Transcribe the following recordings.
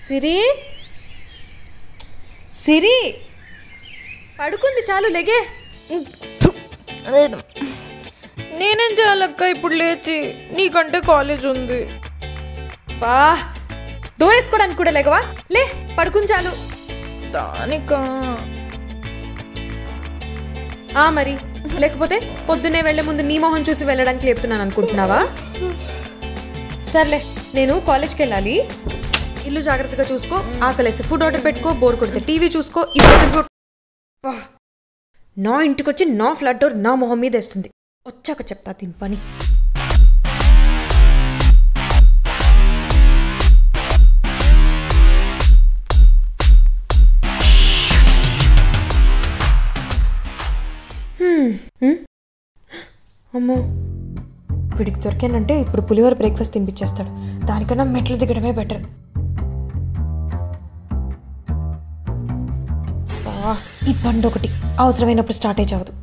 సిరి సిరి పడుకుంది చాలు లెగే నేనేం చేయాలక్క ఇప్పుడు లేచి నీకంటే కాలేజ్ ఉంది బా డోర్ వేసుకోవడానికి కూడా లేగవా లే పడుకుని చాలు దానికా ఆ మరి లేకపోతే పొద్దున్నే వెళ్లే ముందు నీ మొహం చూసి వెళ్ళడానికి లేపుతున్నాను అనుకుంటున్నావా సర్లే నేను కాలేజ్కి వెళ్ళాలి ఇల్లు జాగ్రత్తగా చూసుకో ఆకలేస్తే ఫుడ్ ఆర్డర్ పెట్టుకో బోర్ కొడితే టీవీ చూసుకో ఇప్పుడు ఇప్పుడు- బా. నా ఇంటికి వచ్చి నా ఫ్లాట్ డోర్ నా మొహం మీద వేస్తుంది వచ్చాక చెప్తా దీని పని హ్మ్, హ్మ్. అమ్మో వీడికి దొరికానంటే ఇప్పుడు పులిహోర బ్రేక్ఫాస్ట్ తినిపించేస్తాడు దానికన్నా మెట్లు దిగడమే బెటర్ ఈ బండి ఒకటి అవసరమైనప్పుడు స్టార్ట్ అయి చావదు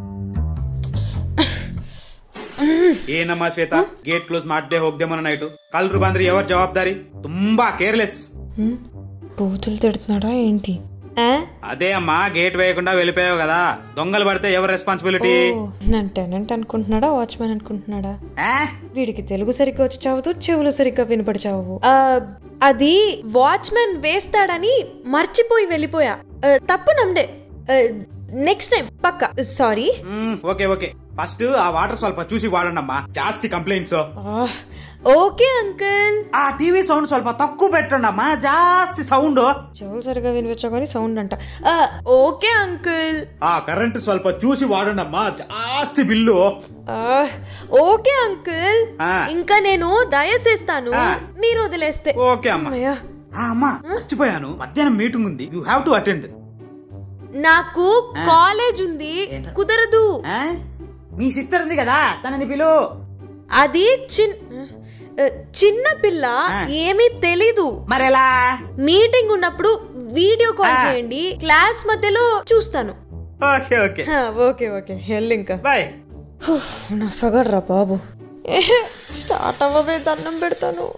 ಏನಮ್ಮ ಶ್ವೇತಾ ಗೇಟ್ ಕ್ಲೋಸ್ ಮಾಡದೆ ಹೋಗ್ದೆ ಮೊನ್ನ ನೈಟು ಕಲ್ರು ಬಂದ್ರೆ ఎవరు ಜವಾಬ್ದಾರಿ ತುಂಬಾ ಕೇರ್ಲೆಸ್ బూతులు తిడుతున్నాడా ఏంటి ఆ? అదే అమ్మా గేట్ వేయకుండా వెళ్ళిపోయావు కదా దొంగలు పడితే ఎవరు రెస్పాన్సిబిలిటీ ఓ, నన్ను టెనెంట్ అనుకుంటున్నాడా వాచ్మెన్ అనుకుంటున్నాడా వీడికి తెలుగు సరిగ్గా వచ్చి చావదు చెవులు సరిగ్గా వినపడి చావు ఆ, అది వాచ్మెన్ వేస్తాడని మర్చిపోయి వెళ్ళిపోయా ఆ, తప్పు నమ్డే నెక్స్ట్ టైం పక్క సారీ ఓకే ఓకే ఫస్ట్ ఆ వాటర్ ಸ್ವಲ್ಪ చూసి వాడండమ్మా జాస్తి కంప్లైంట్స్ ఓకే అంకుల్ ఆ టీవీ సౌండ్ ಸ್ವಲ್ಪ తక్కువ పెట్టండమ్మా జాస్తి సౌండ్ చెవులు సరిగ్గా వినిపించా కానీ సౌండ్ అంట ఆ, ఓకే అంకుల్ ఆ కరెంట్ ಸ್ವಲ್ಪ చూసి వాడండమ్మా జాస్తి బిల్లు ఆ, ఓకే అంకుల్ ఆ. ఇంకా నేను దయచేస్తాను ఆ. మీరు వదిలేస్తే ఓకే అమ్మా అమ్మయ్య. ఆ, అమ్మా మర్చిపోయాను మధ్యాహ్నం మీటింగ్ ఉంది యూ హ్యావ్ టు అటెండ్ నాకు కాలేజ్ ఉంది కుదరదు మీ సిస్టర్ ఉంది కదా తనని పిలు అది చిన్ చిన్న పిల్ల ఆ. ఏమీ తెలీదు మరెలా మీటింగ్ ఉన్నప్పుడు వీడియో కాల్ చేయండి క్లాస్ మధ్యలో చూస్తాను ఓకే ఓకే హా, ఓకే ఓకే వెళ్ళు ఇంకా బాయ్ నా సగడ్రా బాబు స్టార్ట్ అవ్వవే దండం పెడతాను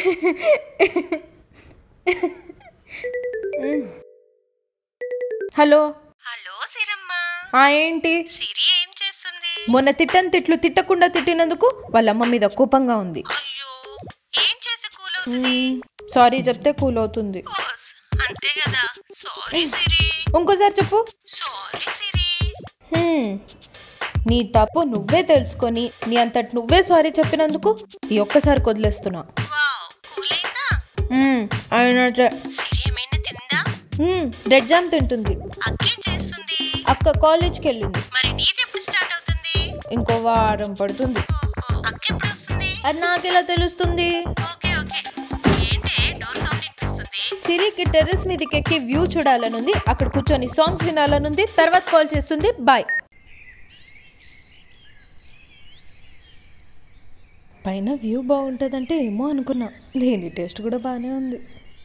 హలో హలో సిరమ్మ ఆ ఏంటి సిరి ఏం చేస్తుంది మొన్న తిట్టని తిట్లు తిట్టకుండా తిట్టినందుకు వాళ్ళ అమ్మ మీద కోపంగా ఉంది అయ్యో ఏం చేస్తే కూల్ అవుతుంది సారీ చెప్తే కూల్ అవుతుంది బాస్ అంతే కదా సారీ సిరి ఇంకోసారి చెప్పు సారీ సిరి హ్మ్. నీ తప్పు నువ్వే తెలుసుకొని నీ అంతటి నువ్వే సారీ చెప్పినందుకు ఈ ఒక్కసారి వదిలేస్తున్నా వావ్ కూల్ అయిందా హ్మ్, అయినట్టే సిరి ఏమైనా తిందా హ్మ్, రెడ్ జామ్ తింటుంది అక్కేం చేస్తుంది అక్క కాలేజ్కి వెళ్ళింది మరి నీది ఎప్పుడు స్టార్ట్ అవుతుంది ఇంకో వారం పడుతుంది ఓహో అక్క ఎప్పుడు వస్తుంది అది నాకెలా తెలుస్తుంది ఓకే ఓకే ఏంటే డోర్ సౌండ్ వినిపిస్తుంది సిరికి టెర్రస్ మీదకి ఎక్కి వ్యూ చూడాలనుంది అక్కడ కూర్చొని సాంగ్స్ వినాలనుంది తర్వాత కాల్ చేస్తుంది బాయ్ పైన వ్యూ బాగుంటుందంటే ఏమో అనుకున్నా దీని టేస్ట్ కూడా బాగానే ఉంది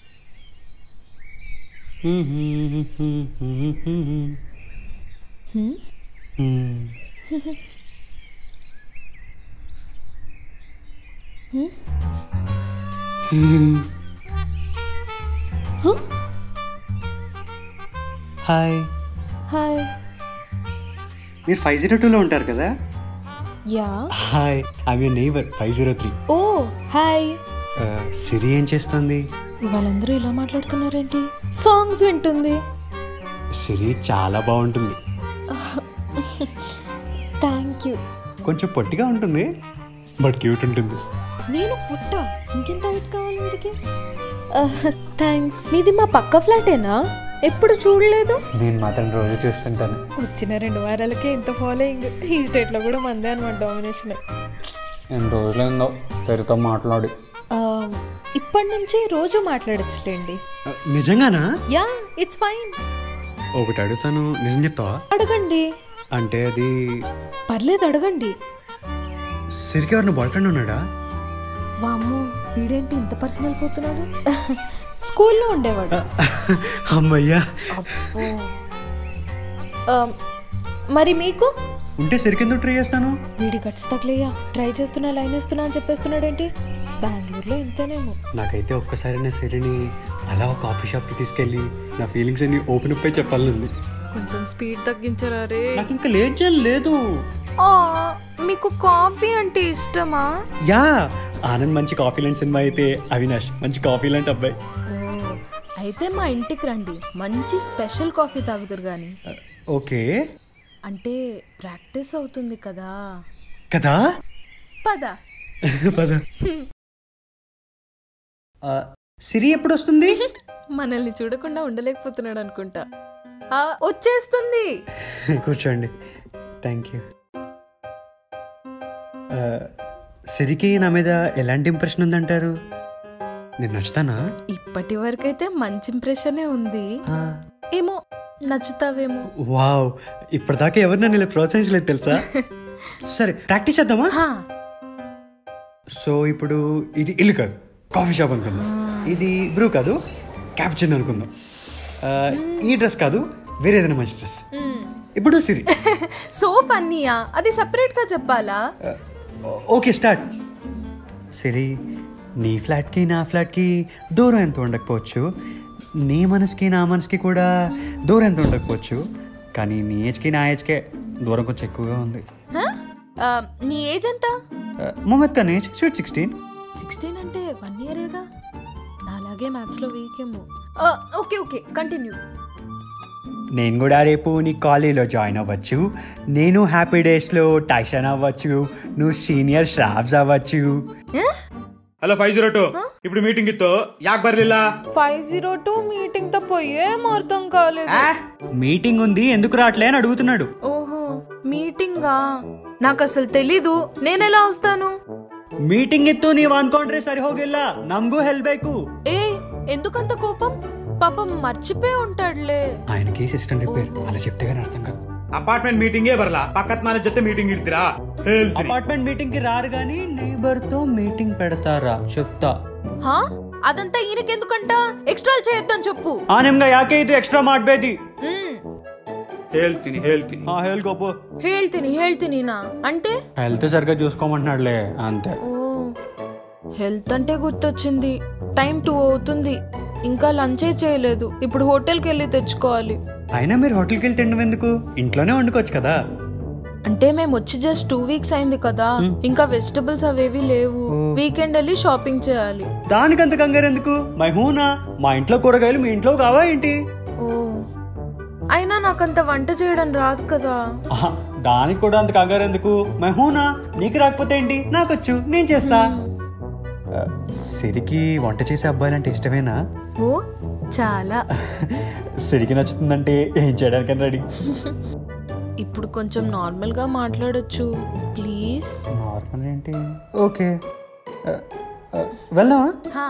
హాయ్ హాయ్ మీరు ఫైవ్ జీరో టూలో ఉంటారు కదా యా హాయ్ ఐ మీ neighbour five zero three oh hi Siri ఏం చేస్తుంది వాళ్ళందరూ ఇలా మాట్లాడుతున్నారేంటి సాంగ్స్ వింటుంది సిరి చాలా బాగుంటుంది థ్యాంక్ యూ కొంచెం పొట్టిగా ఉంటుంది బట్ క్యూట్ ఉంటుంది నేను పుట్ట ఇంకెంత హైట్ కావాలి వీడికి థ్యాంక్స్ మీది మా పక్క ఫ్లాటేనా ఎప్పుడు చూడలేదు నేను మాత్రం రోజు చూస్తుంటాను వచ్చిన రెండు వారాలకే ఇంత ఫాలోయింగ్ ఈ స్టేట్లో కూడా మందే అనమాట డామినేషన్ నేను రోజులైందో సరితో మాట్లాడి ఇప్పటి నుంచి రోజు మాట్లాడచ్చులేండి నిజంగానా యా ఇట్స్ ఫైన్ ఒకటి అడుగుతాను నిజం చెప్తావా అడగండి అంటే అది పర్లేదు అడగండి సిరికి ఎవరిన బాయ్ ఫ్రెండ్ ఉన్నాడా వామ్మో వీడేంటి ఇంత పర్సనల్ పోతున్నాడు స్కూల్లో ఉండేవాడు అమ్మయ్యా అబ్బో ఆ, మరి మీకు ఉంటే సిరికి ఎందుకు ట్రై చేస్తాను వీడి గట్స్ తగలేయా ట్రై చేస్తున్నా లైన్ వేస్తున్నా అని చెప్పేస్తున్నాడేంటి బెంగళూరులో ఇంతేనేమో నాకైతే ఒక్కసారి నా సిరిని అలా ఒక కాఫీ షాప్కి తీసుకెళ్ళి నా ఫీలింగ్స్ అన్ని ఓపెన్ అప్ అయి చెప్పాలనుంది కొంచెం స్పీడ్ తగ్గించరా రే నాకు ఇంకా లేట్ చేయాలి లేదు ఆ, మీకు కాఫీ అంటే ఇష్టమా యా ఆనంద్ మంచి కాఫీ లాంటి సినిమా అయితే అవినాష్ మంచి కాఫీ లాంటి అబ్బాయి ఓ, అయితే మా ఇంటికి రండి మంచి స్పెషల్ కాఫీ తాగుతారు కానీ ఓకే అంటే ప్రాక్టీస్ అవుతుంది కదా కదా పద పద ఆ, సిరి ఎప్పుడు వస్తుంది మనల్ని చూడకుండా ఉండలేకపోతున్నాడు అనుకుంటా ఆ, వచ్చేస్తుంది కూర్చోండి థ్యాంక్ యూ సిరికి నా మీద ఎలాంటి ఇంప్రెషన్ ఉందంటారు నేను నచ్చుతానా ఇప్పటి వరకైతే మంచి ఇంప్రెషనే ఉంది ఆ, ఏమో నచ్చుతావేమో వావ్ ఇప్పటిదాకా ఎవరు నన్ను ఇలా ప్రోత్సహించలేదు తెలుసా సరే ప్రాక్టీస్ చేద్దామా హా, సో ఇప్పుడు ఇది ఇల్లు కాదు కాఫీ షాప్ అనుకుందాం ఇది బ్రూ కాదు క్యాప్చిన్ అనుకుందాం ఆ, ఈ డ్రెస్ కాదు వేరే ఏదైనా మంచి డ్రెస్ ఇప్పుడు సిరి సో ఫన్నీయా అది సపరేట్ గా చెప్పాలా ఆ, ఓకే స్టార్ట్ సిరి నీ ఫ్లాట్కి నా ఫ్లాట్కి దూరం ఎంత ఉండకపోవచ్చు నీ మనసుకి నా మనసుకి కూడా దూరం ఎంత ఉండకపోవచ్చు కానీ నీ ఏజ్కి నా ఏజ్కే దూరం కొంచెం ఎక్కువగా ఉంది హా? ఆ, నీ ఏజ్ ఎంత Mohammed Khan age sweet sixteen sixteen అంటే వన్ ఇయరేగా నాలాగే మ్యాథ్స్ లో వీక్ ఏమో ఓకే ఓకే కంటిన్యూ నేను కూడా రేపు నీ కాలేజీలో జాయిన్ అవ్వచ్చు నేను హ్యాపీ డేస్లో టైసన్ అవ్వచ్చు నువ్వు సీనియర్ స్టాఫ్స్ అవ్వచ్చు హలో ఫైవ్ జీరో టూ ఇప్పుడు మీటింగ్ ఇತ್ತು ಯಾಕೆ ಬರ್ಲಿಲ್ಲ ఫైవ్ జీరో టూ మీటింగ్ తో ఏం అర్థం కాలేదు మీటింగ్ ఉంది ఎందుకు రావట్లే అని అడుగుతున్నాడు ఓహో మీటింగా నాకు అసలు తెలీదు నేనెలా వస్తాను ಮೀಟಿಂಗ್ ಇತ್ತು ನೀವು ಅನ್ಕೊಂಡ್ರೆ ಸರಿ ಹೋಗಿಲ್ಲ ನಮಗೂ ಹೆಲ್ಬೇಕು ఏ ఎందుకంత కోపం పాపం మర్చిపోయి ఉంటాడులే ఆయనకి సిస్టమ్ రిపేర్ అలా చెప్తే కానీ అర్థం కాదు ಅಪಾರ್ಟ್ಮೆಂಟ್ ಮೀಟಿಂಗೇ ಬರಲ್ಲ ಪಕ್ಕದ ಮನೆ ಜೊತೆ ಮೀಟಿಂಗ್ ಇಡ್ತೀರಾ ಹೇಳ್ತೀನಿ అపార్ట్మెంట్ మీటింగ్ కి రారు కానీ నైబర్ తో మీటింగ్ పెడతారా చెప్తా హా అదంతా ఈయనకెందుకంట ఎక్స్ట్రాలు చేయొద్దని చెప్పు ఆ నిమ్గా యాకే ఇది ఎక్స్ట్రా ಮಾಡ್ಬೇಡಿ మ్మ్. ಹೇಳ್ತೀನಿ ಹೇಳ್ತೀನಿ ఆ హెల్కోపు ಹೇಳ್ತೀನಿ ಹೇಳ್ತೀನಿ నా అంటే హెల్త్ సరిగ్గా చూసుకోమంటున్నాడులే అంతే ఓ హెల్త్ అంటే గుర్తొచ్చింది టైం టూ అవుతుంది ఇంకా లంచే చేయలేదు ఇప్పుడు హోటల్కి వెళ్ళి తెచ్చుకోవాలి అయినా మీరు హోటల్కి వెళ్ళి తినడం ఎందుకు ఇంట్లోనే వండుకోవచ్చు కదా అంటే మేము వచ్చి జస్ట్ టూ వీక్స్ అయింది కదా ఇంకా వెజిటబుల్స్ అవేవి లేవు వీకెండ్ వెళ్ళి షాపింగ్ చేయాలి దానికంత కంగారు ఎందుకు మై హూనా మా ఇంట్లో కూరగాయలు మీ ఇంట్లో కావా ఏంటి ఓ అయినా నాకంత వంట చేయడం రాదు కదా ఆహా, దానికి కూడా అంత కంగారు ఎందుకు మై హూనా నీకు రాకపోతే ఏంటి నాకొచ్చు నేను చేస్తా ఆ, సిరికి వంట చేసే అబ్బాయిలంటే ఇష్టమేనా ఓ చాలా సిరికి నచ్చుతుందంటే ఏం చేయడానికని రెడీ ఇప్పుడు కొంచెం నార్మల్ గా మాట్లాడొచ్చు ప్లీజ్ నార్మల్ ఏంటి ఓకే ఆ, ఆ, వెళ్దామా హా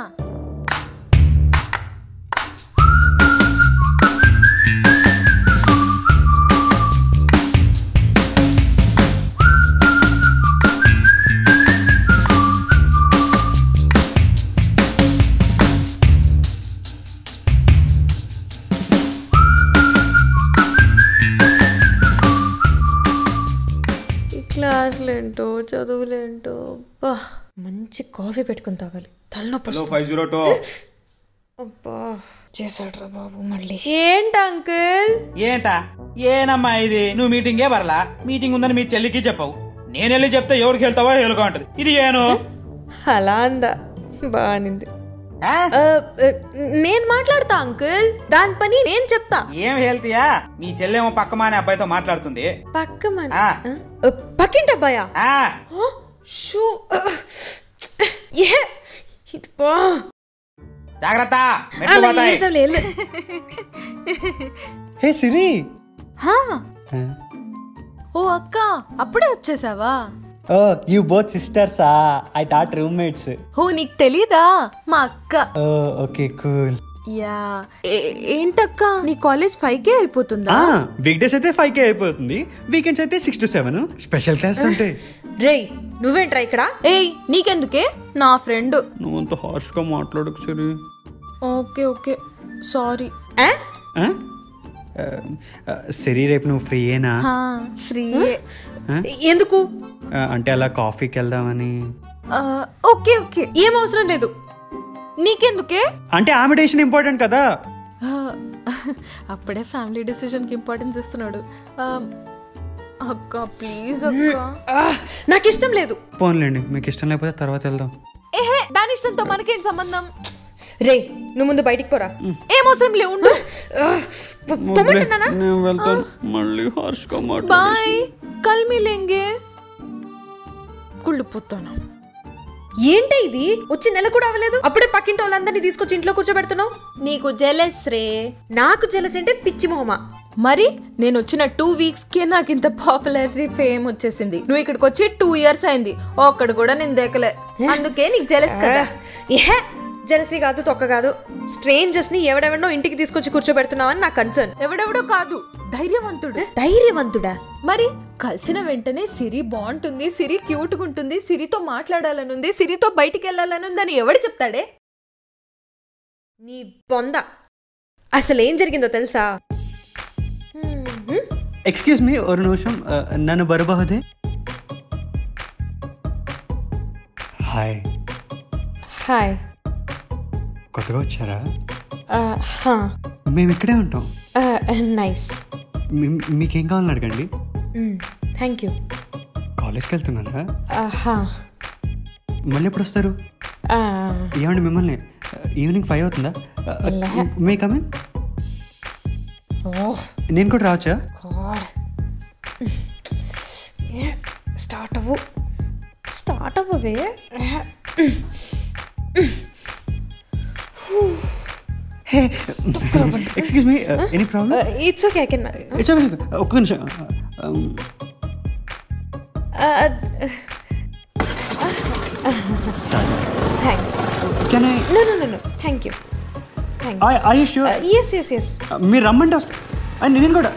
ఈ క్లాసులేంటో చదువులేంటో బా మంచి కాఫీ పెట్టుకుని తాగాలి తలనొప్పి హలో ఫైవ్ జీరో టూ అబ్బా చేశాడ్రా బాబు మళ్ళీ ఏంటి అంకుల్ ఏంటా ఏనమ్మా ఇది నువ్వు మీటింగే బరలా మీటింగ్ ఉందని మీ చెల్లికి చెప్పవు నేను వెళ్ళి చెప్తే ఎవరికి వెళ్తావో ఏలుగా ఉంటది ఇది ఏను అలా అందా బానింది ఆ? నేను మాట్లాడతా అంకుల్ దాని పని నేను చెప్తా ఏం హెల్తీయా మీ చెల్లెమో పక్క మానే అబ్బాయితో మాట్లాడుతుంది పక్క మన ఆ. ఆ, పక్కింటి అబ్బాయా ఆ ఆ, షూ ఆ, ఏ ఇది బా జాగ్రత్త మెట్లు అలా పోతాయి. ఏడ్చావులే, వెళ్ళు. హే సిరి హా ఓ అక్క అప్పుడే వచ్చేసావా ఓ యూ బోత్ సిస్టర్సా ఐ థాట్ రూమ్మేట్స్ ఓ నీకు తెలీదా మా అక్క ఓ ఓకే కూల్ యా ఏ- ఏంటక్క నీ కాలేజ్ ఫైవ్ కే అయిపోతుందా వీక్ డేస్ అయితే ఫైవ్ కే అయిపోతుంది వీకెండ్స్ అయితే six to seven special class ఉంటాయి రేయ్ నువ్వేంట్రా ఇక్కడ ఏయ్ నీకెందుకే నా ఫ్రెండ్ నువ్వు అంత హార్ష్గా మాట్లాడకు సిరి ఓకే ఓకే సారీ ఆ? ఆ? ఆ, ఆ, సిరి రేపు నువ్వు ఫ్రీయేనా ఫ్రీ ఎందుకు ఆ, అంటే అలా కాఫీకి వెళ్దామని ఓకే ఓకే ఏం అవసరం లేదు నీకెందుకే అంటే ఆమె డెసిషన్ ఇంపార్టెంట్ కదా ఆ, అప్పుడే ఫ్యామిలీ డెసిషన్కి ఇంపార్టెన్స్ ఇస్తున్నాడు ఆ, అక్క ప్లీజ్ అక్క ఆ, నాకు ఇష్టం లేదు పోన్లేండి మీకు ఇష్టం లేకపోతే తర్వాత వెళ్దాం ఏహే దాని ఇష్టంతో మనకేంటి సంబంధం రే నువ్వు ముందు బయటికి పోరా ఏం అవసరం లే ఉండు ఆ, పొ- పొమ్మంటున్నానా నేను వెళ్తాను మళ్ళీ హార్ష్గా బాయ్ కల్ మిలేంగే కుళ్ళిపోతాను ఏంటి ఇది వచ్చి నెల కూడా అవ్వలేదు అప్పుడే పక్కింటి వాళ్ళందరినీ తీసుకొచ్చి ఇంట్లో కూర్చోబెడుతున్నావు నీకు జెలెస్ రే నాకు జలస్ అంటే పిచ్చి మొహమా మరి నేను వచ్చిన టూ వీక్స్ కే నాకు ఇంత పాపులారిటీ ఫేమ్ వచ్చేసింది నువ్వు ఇక్కడికి వచ్చి టూ ఇయర్స్ అయింది ఒక్కడు కూడా నేను దేకలే అందుకే నీకు జెలెస్ కదా ఏహే జలసీ కాదు తొక్క కాదు స్ట్రేంజర్స్ ని ఎవడెవడో ఇంటికి తీసుకొచ్చి కూర్చోబెడుతున్నావు అని నా కన్సర్న్ ఎవడెవడో కాదు ధైర్యవంతుడు ధైర్యవంతుడా మరి కలిసిన వెంటనే సిరి బాగుంటుంది సిరి క్యూట్గా ఉంటుంది సిరితో మాట్లాడాలనుంది సిరితో బయటికి వెళ్ళాలనుంది అని ఎవడు చెప్తాడే నీ బొంద అసలు ఏం జరిగిందో తెలుసా ఎక్స్క్యూజ్ మీ ఒక నిమిషం ఆ, నన్ను బరబహదే హాయ్ హాయ్ కొత్తగా వచ్చారా హా మేము ఇక్కడే ఉంటాం నైస్ మీ- మీకేం కావాలని అడగండి థ్యాంక్ యూ కాలేజ్కి వెళ్తున్నారా హా మళ్ళీ ఎప్పుడు వస్తారు ఏమండి మిమ్మల్ని ఈవినింగ్ ఫైవ్ అవుతుందా మే కమిన్ నేను కూడా రావచ్చా స్టార్ట్ అవ్వు స్టార్ట్ అవ్వవే excuse me any problem it's okay I can it's okay ఒక్క నిమిషం Um, thanks can I no no no no thank you thanks I you sure yes yes yes మీరు రమ్మంటే వస్తా అండ్ నేను కూడా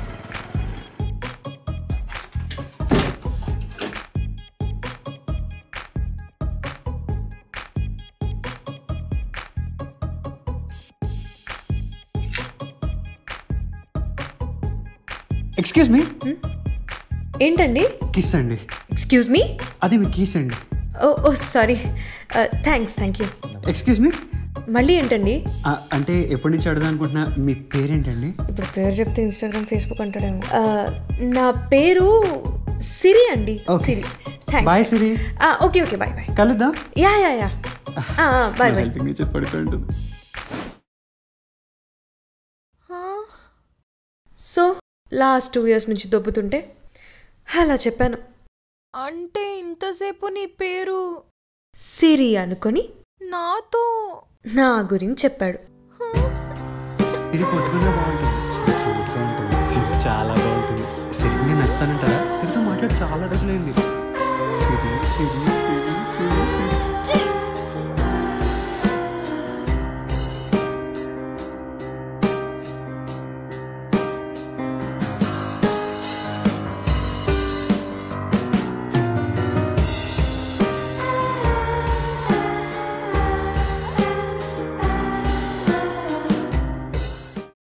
ఎక్స్క్యూజ్ మీ ఏంటండి kiss అండి excuse me అదే మీ కీస్ అండి oh oh sorry thanks thank you excuse me మళ్ళీ ఏంటండి అంటే ఎప్పటి నుంచి అడుగుదాం అనుకుంటున్నా మీ పేరేంటండి ఇప్పుడు పేరు చెప్తే ఇన్స్టాగ్రామ్ ఫేస్బుక్ అంటాడేమో Uh, నా పేరు సిరి అండి Okay. Siri Bye, thanks Siri. Okay okay bye bye కలుద్దాం yeah yeah yeah bye bye helping nature పడుతుంటుంది సో లాస్ట్ టూ ఇయర్స్ నుంచి దొబ్బుతుంటే అలా చెప్పాను అంటే ఇంతసేపు నీ పేరు సిరి అనుకొని నాతో నా గురించి చెప్పాడు ఇది పొద్దుగా బాగుంటుంది క్యూట్గా ఉంటుంది సిరి చాలా బాగుంటుంది సిరి నేను నచ్చుతానంటారా సిరితో మాట్లాడి చాలా రోజులైంది సిరి సిరి సిరి సిరి సిరి